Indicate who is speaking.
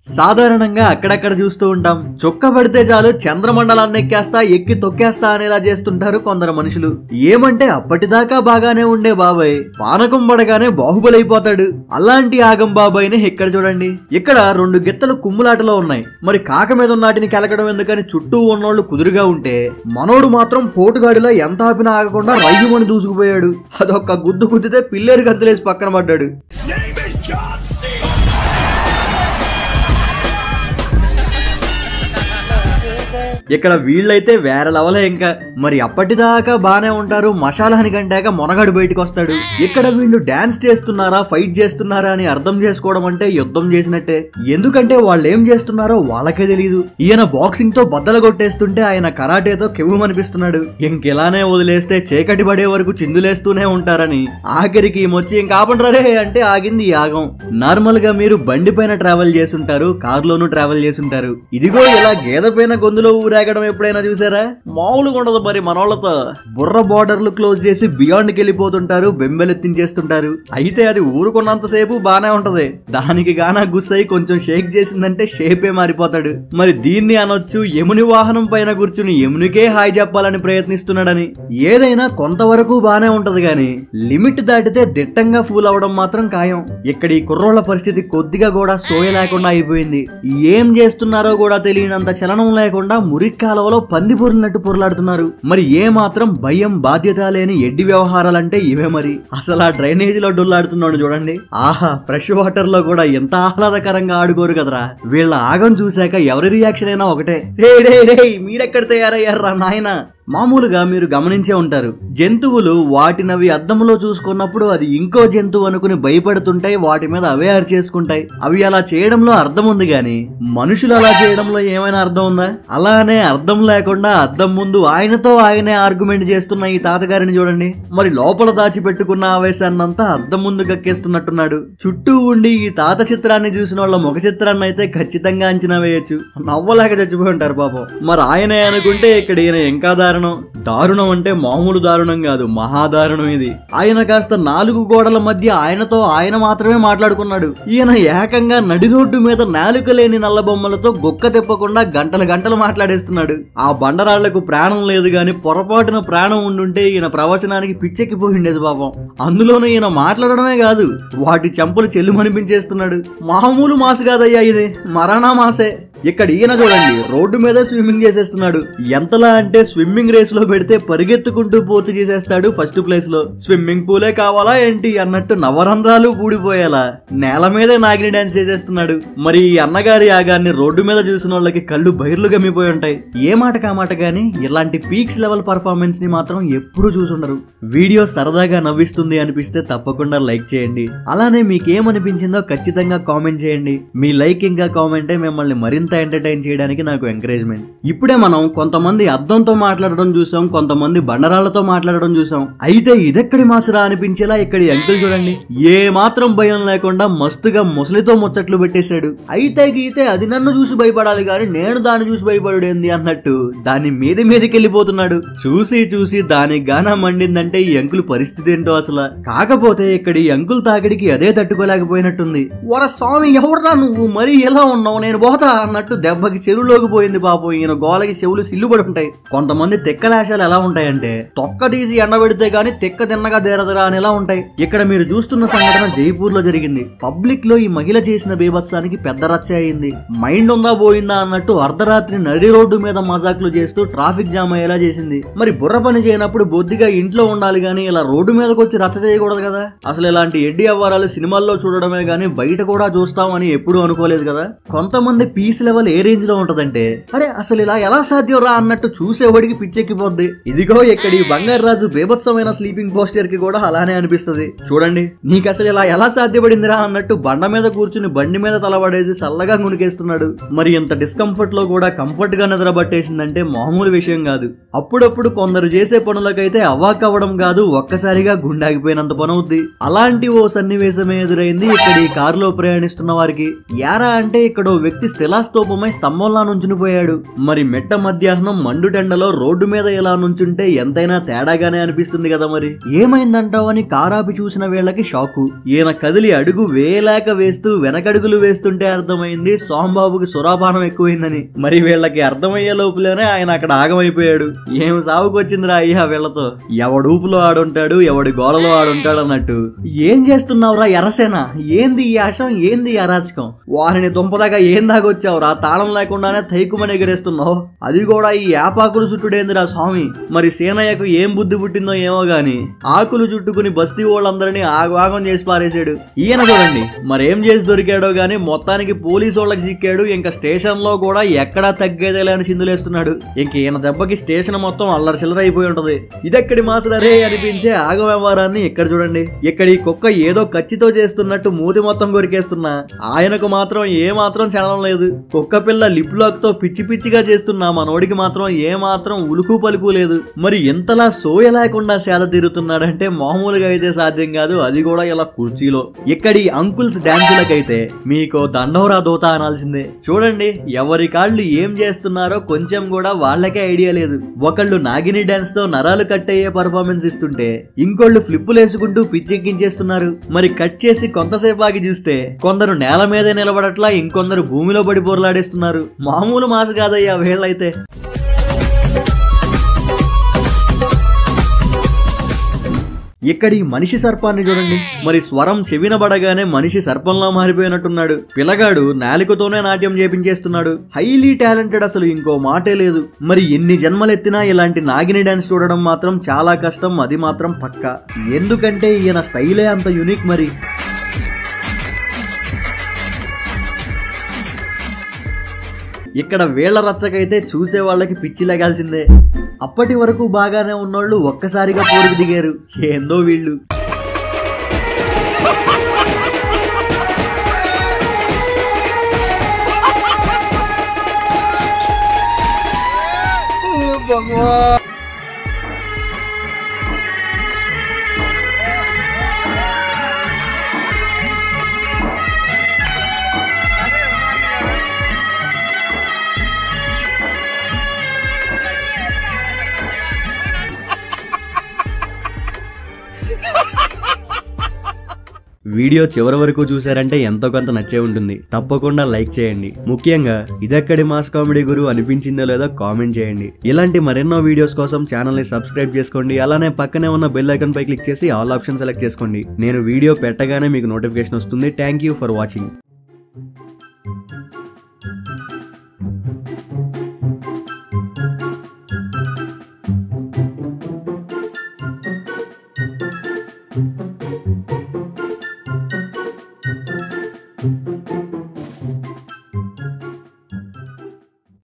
Speaker 1: సాధారణంగా అక్కడక్కడ చూస్తూ ఉంటాం చొక్క పడితే చాలు చంద్రమండలాన్ని ఎక్కేస్తా ఎక్కి తొక్కేస్తా అనేలా చేస్తుంటారు కొందరు మనుషులు ఏమంటే అప్పటిదాకా బాగానే ఉండే బాబాయ్ పానకం పడగానే బాహుబలైపోతాడు అలాంటి ఆగం బాబాయ్ని ఇక్కడ చూడండి ఇక్కడ రెండు గిత్తలు కుమ్ములాటలో ఉన్నాయి మరి కాక మీద ఉన్న వాటిని కెలకడం ఎందుకని చుట్టూ ఉన్నోళ్ళు కుదురుగా ఉంటే మనోడు మాత్రం పోటుగాడిలో ఎంత ఆపినా ఆగకుండా రయ్యమని దూసుకుపోయాడు అదొక్క గుద్దు గుద్దితే పిల్లేరు గంతులేసి పక్కన పడ్డాడు
Speaker 2: His name is John C.
Speaker 1: ఇక్కడ వీళ్ళైతే వేరే లెవలే ఇంకా మరి అప్పటిదాకా బానే ఉంటారు మసాలాని కంటాక మొనగాడు బయటకు వస్తాడు ఇక్కడ వీళ్ళు డాన్స్ చేస్తున్నారా ఫైట్ చేస్తున్నారా అని అర్థం చేసుకోవడం అంటే యుద్ధం చేసినట్టే ఎందుకంటే వాళ్ళు ఏం చేస్తున్నారో వాళ్ళకే తెలియదు ఈయన బాక్సింగ్ తో బద్దలు కొట్టేస్తుంటే ఆయన కరాటేతో కెవ్వు అనిపిస్తున్నాడు ఇంకెలానే వదిలేస్తే చీకటి పడే వరకు చిందులేస్తూనే ఉంటారని ఆఖరికి ఈమె ఇంక ఆపండ్రే అంటే ఆగింది ఈ యాగం నార్మల్ గా మీరు బండి పైన ట్రావెల్ చేస్తుంటారు కారులోనూ ట్రావెల్ చేస్తుంటారు ఇదిగో ఇలా గేదె పైన గొంతులో ఊరాగడం ఎప్పుడైనా చూసారా మామూలుగా ఉండదు మరి మనోళ్ళతో బుర్ర బార్డర్లు క్లోజ్ చేసి బియాండ్ కి వెళ్ళిపోతుంటారు బెంబెలెత్తించేస్తుంటారు అయితే అది ఊరుకున్నంతసేపు బానే ఉంటది దానికి గానా గుస్సై కొంచెం షేక్ చేసిందంటే షేపే మారిపోతాడు మరి దీన్ని అనొచ్చు యముని వాహనం పైన కూర్చుని యమునికే హాయ్ చెప్పాలని ప్రయత్నిస్తున్నాడని ఏదైనా కొంతవరకు బానే ఉంటది గాని లిమిట్ దాటితే దిట్టంగా ఫూల్ అవడం మాత్రం ఖాయం ఇక్కడ ఈ కుర్రోళ్ల పరిస్థితి కొద్దిగా కూడా సోయ లేకుండా అయిపోయింది ఏం చేస్తున్నారో కూడా తెలియనంత చలనం లేకుండా మురిక్కాలవలో పంది పొరులినట్టు పొరలాడుతున్నారు మరి ఏ మాత్రం భయం బాధ్యత లేని ఎడ్డి వ్యవహారాలంటే ఇవే మరి అసలు ఆ డ్రైనేజ్ లో డొల్లాడుతున్నాడు చూడండి ఆహా ఫ్రెష్ వాటర్ లో కూడా ఎంత ఆహ్లాదకరంగా ఆడుకోరు కదరా వీళ్ళ ఆగం చూశాక ఎవరి రియాక్షన్ అయినా ఒకటే రే రే రే మీరెక్కడ తయారయ్యారా నాయనా మామూలుగా మీరు గమనించే ఉంటారు జంతువులు వాటినవి అద్దంలో చూసుకున్నప్పుడు అది ఇంకో జంతువు అనుకుని భయపడుతుంటాయి వాటి మీద అవే చేసుకుంటాయి అవి అలా చేయడంలో అర్థం ఉంది గాని మనుషులు అలా చేయడంలో ఏమైనా అర్థం ఉందా అలానే అర్థం లేకుండా అద్దం ముందు ఆయనతో ఆయనే ఆర్గ్యుమెంట్ చేస్తున్న ఈ తాతగారిని చూడండి మరి లోపల దాచిపెట్టుకున్న ఆవేశాన్నంతా అద్దం ముందు కక్కేస్తున్నట్టున్నాడు చుట్టూ ఉండి ఈ తాత చిత్రాన్ని చూసిన వాళ్ళ ముఖ చిత్రాన్ని అయితే ఖచ్చితంగా అంచనా వేయొచ్చు నవ్వలేక చచ్చిపోయి ఉంటారు పాపం మరి ఆయనే అనుకుంటే ఇక్కడ ఈయన ఇంకా దారుణం దారుణం అంటే మామూలు దారుణం కాదు మహాదారుణం ఇది ఆయన కాస్త నాలుగు గోడల మధ్య ఆయనతో ఆయన మాత్రమే మాట్లాడుకున్నాడు ఈయన ఏకంగా నడి రోడ్డు మీద నాలుక లేని నల్ల బొమ్మలతో గొక్క తిప్పకుండా గంటలు గంటలు మాట్లాడేస్తున్నాడు ఆ బండరాళ్లకు ప్రాణం లేదు గాని పొరపాటున ప్రాణం ఉండుంటే ఈయన ప్రవచనానికి పిచ్చెక్కిపోయిండేది పాపం అందులోనూ ఈయన మాట్లాడడమే కాదు వాటి చెంపలు చెల్లుమనిపించేస్తున్నాడు మామూలు మాసు కాదయ్యా ఇది మరాణా మాసే ఇక్కడ ఈయన చూడండి రోడ్డు మీద స్విమ్మింగ్ చేసేస్తున్నాడు ఎంతలా అంటే స్విమ్మింగ్ రేస్ లో పెడితే పరిగెత్తుకుంటూ పూర్తి చేసేస్తాడు ఫస్ట్ ప్లేస్ లో స్విమ్మింగ్ పూలే కావాలా ఏంటి అన్నట్టు నవరంధ్రాలు పూడిపోయేలా నేల మీదే నాగిని డాన్స్ చేసేస్తున్నాడు మరి ఈ అన్నగారి యాగాన్ని రోడ్డు మీద చూసిన వాళ్ళకి కళ్ళు బైర్లు గమ్మిపోయి ఉంటాయి ఏ మాట కామాట గానీ ఇలాంటి పీక్స్ లెవెల్ పర్ఫార్మెన్స్ ని మాత్రం ఎప్పుడూ చూసుండరు వీడియో సరదాగా నవ్విస్తుంది అనిపిస్తే తప్పకుండా లైక్ చేయండి అలానే మీకేమనిపించిందో ఖచ్చితంగా కామెంట్ చేయండి మీ లైక్ ఇంకా కామెంటే మిమ్మల్ని మరింత ఎంటర్టైన్ చేయడానికి నాకు ఎంకరేజ్మెంట్ ఇప్పుడే మనం కొంతమంది అద్దంతో మాట్లాడడం చూసాం కొంతమంది బండరాళ్లతో మాట్లాడడం చూసాం అయితే ఇదెక్కడి మాసరా అనిపించేలా ఇక్కడి అంకుల్ చూడండి ఏ మాత్రం భయం లేకుండా మస్తుగా ముసలితో ముచ్చట్లు పెట్టేశాడు అయితే గీతే అది నన్ను చూసి భయపడాలి కానీ నేను దాన్ని చూసి భయపడుడేంది అన్నట్టు దాని మీద మీదకి వెళ్ళిపోతున్నాడు చూసి చూసి దానికి గానా మండిందంటే ఈ అంకుల్ పరిస్థితి ఏంటో అసలు కాకపోతే ఇక్కడ ఈ అంకుల్ తాకిడికి అదే తట్టుకోలేకపోయినట్టుంది వర స్వామి ఎవడ్రా నువ్వు మరీ ఎలా ఉన్నావు నేను పోతా అన్నట్టు దెబ్బకి చెరువులోకి పోయింది పాపం ఈయన గోలకి చెవులు సిల్లుబడి ఉంటాయి కొంతమంది తెక్కలాశాలు ఎలా ఉంటాయంటే తొక్క తీసి ఎండబెడితే గాని తెక్క తిన్నగా దేరదరా అని ఎలా ఉంటాయి ఇక్కడ మీరు చూస్తున్న సంఘటన జైపూర్ లో జరిగింది పబ్లిక్ లో ఈ మహిళ చేసిన బీభత్సానికి పెద్ద రచ్చ అయింది మైండ్ ఉందా పోయిందా అన్నట్టు అర్ధరాత్రి నడి రోడ్డు మీద మజాకులు చేస్తూ ట్రాఫిక్ జామ్ అయ్యేలా చేసింది మరి బుర్ర పని చేయనప్పుడు బొద్దిగా ఇంట్లో ఉండాలి గానీ ఇలా రోడ్డు మీదకి వచ్చి రచ్చ చేయకూడదు కదా అసలు ఇలాంటి ఎడ్డి అవ్వారాలు సినిమాల్లో చూడడమే గానీ బయట కూడా చూస్తామని ఎప్పుడూ అనుకోలేదు కదా కొంతమంది పీస్ లెవెల్ ఏ రేంజ్ లో ఉంటదంటే అరే అసలు ఇలా ఎలా సాధ్యం రా అన్నట్టు చూసేవాడికి పిచ్చెక్కిపోద్ది ఇదిగో ఇక్కడ ఈ బంగారు రాజు బేభత్సమైన స్లీపింగ్ పోస్టర్ కి కూడా అలానే అనిపిస్తది చూడండి నీకు అసలు ఇలా ఎలా సాధ్యపడిందిరా అన్నట్టు బండ మీద కూర్చుని బండి మీద తలబడేసి చల్లగా గునికేస్తున్నాడు మరి ఇంత డిస్కంఫర్ట్ లో కూడా కంఫర్ట్ గా నిద్రపట్టేసిందంటే మామూలు విషయం కాదు అప్పుడప్పుడు కొందరు చేసే పనులకైతే అవాక్ అవ్వడం కాదు ఒక్కసారిగా గుండాగిపోయినంత పని అవుద్ది అలాంటి ఓ సన్నివేశమే ఎదురైంది ఇక్కడ ఈ కారులో ప్రయాణిస్తున్న వారికి యారా అంటే ఇక్కడ ఓ వ్యక్తి స్థిలాస్తో శిలాస్తూపమై స్తంభంలా నుంచునిపోయాడు మరి మెట్ట మధ్యాహ్నం మండుటెండలో రోడ్డు మీద ఇలా నుంచుంటే ఎంతైనా తేడాగానే అనిపిస్తుంది కదా మరి ఏమైందంటావు అని కారాపి చూసిన వీళ్ళకి షాకు ఈయన కదిలి అడుగు వేయలేక వేస్తూ వెనకడుగులు వేస్తుంటే అర్థమైంది సోంబాబుకి సురాపానం ఎక్కువైందని మరి వీళ్ళకి అర్థమయ్యే లోపులోనే ఆయన అక్కడ ఆగమైపోయాడు ఏం సాగుకొచ్చిందిరా అయ్యా వీళ్ళతో ఎవడు ఊపులో ఆడుంటాడు ఎవడి గోడలో ఆడుంటాడు అన్నట్టు ఏం చేస్తున్నావురా ఎర్రసేన ఏంది ఈ ఆశం ఏంది ఈ అరాచకం వారిని దుంపదాకా ఏం దాగొచ్చావురా తాళం లేకుండానే తైకుమని ఎగరేస్తున్నావు అది కూడా ఈ యాపాకులు చుట్టుడేందిరా స్వామి మరి సేనయ్యకు ఏం బుద్ధి పుట్టిందో ఏమో గాని ఆకులు చుట్టుకుని బస్తీ వాళ్ళందరినీ ఆగవాగం చేసి పారేశాడు ఈయన చూడండి మరేం చేసి దొరికాడో గాని మొత్తానికి పోలీసు వాళ్ళకి చిక్కాడు ఇంకా స్టేషన్ లో కూడా ఎక్కడా తగ్గేదేలే అని చిందులేస్తున్నాడు ఇంక ఈయన దెబ్బకి స్టేషన్ మొత్తం అల్లరి చిల్లర అయిపోయి ఉంటది ఇదెక్కడి మాసలరే అనిపించే ఆగ వ్యవహారాన్ని ఇక్కడ చూడండి ఇక్కడ ఈ కుక్క ఏదో కచ్చితో చేస్తున్నట్టు మూతి మొత్తం కొరికేస్తున్నా ఆయనకు మాత్రం ఏ మాత్రం చలనం లేదు కుక్క పిల్ల లిప్ లాక్ తో పిచ్చి పిచ్చిగా చేస్తున్నా మనోడికి మాత్రం ఏ మాత్రం ఉలుకు పలుకు లేదు మరి ఎంతలా సోయ లేకుండా సేద తీరుతున్నాడంటే మామూలుగా అయితే సాధ్యం కాదు అది కూడా ఇలా కుర్చీలో ఇక్కడి అంకుల్స్ డాన్సులకైతే మీకు దండవరా దోత అనాల్సిందే చూడండి ఎవరి కాళ్ళు ఏం చేస్తున్నారో కొంచెం కూడా వాళ్ళకే ఐడియా లేదు ఒకళ్ళు నాగిని డాన్స్ తో నరాలు కట్ అయ్యే పర్ఫార్మెన్స్ ఇస్తుంటే ఇంకోళ్ళు ఫ్లిప్పులు వేసుకుంటూ పిచ్చెక్కించేస్తున్నారు మరి కట్ చేసి కొంతసేపు ఆగి చూస్తే కొందరు నేల మీదే నిలబడట్లా ఇంకొందరు భూమిలో పడి బోర్లాడేస్తున్నారు మామూలు మాసు కాదయ్యా వీళ్ళైతే ఇక్కడి మనిషి సర్పాన్ని చూడండి మరి స్వరం చెవినబడగానే మనిషి సర్పంలా మారిపోయినట్టున్నాడు పిల్లగాడు నాలికతోనే నాట్యం చేపించేస్తున్నాడు హైలీ టాలెంటెడ్ అసలు ఇంకో మాటే లేదు మరి ఎన్ని జన్మలెత్తినా ఇలాంటి నాగిని డాన్స్ చూడడం మాత్రం చాలా కష్టం అది మాత్రం పక్కా ఎందుకంటే ఈయన స్టైలే అంత యునిక్ మరి ఇక్కడ వీళ్ళ రచ్చకైతే చూసే వాళ్ళకి పిచ్చి లగాల్సిందే అప్పటి వరకు బాగానే ఉన్నోళ్ళు ఒక్కసారిగా పోరుకు దిగారు ఏందో వీళ్ళు వీడియో చివరి వరకు చూసారంటే ఎంతో కొంత నచ్చే ఉంటుంది తప్పకుండా లైక్ చేయండి ముఖ్యంగా ఇదెక్కడి మాస్ కామెడీ గురు అనిపించిందో లేదో కామెంట్ చేయండి ఇలాంటి మరెన్నో వీడియోస్ కోసం ఛానల్ ని సబ్స్క్రైబ్ చేసుకోండి అలానే పక్కనే ఉన్న బెల్ ఐకాన్ పై క్లిక్ చేసి ఆల్ ఆప్షన్ సెలెక్ట్ చేసుకోండి నేను వీడియో పెట్టగానే మీకు నోటిఫికేషన్ వస్తుంది థ్యాంక్ యూ ఫర్ వాచింగ్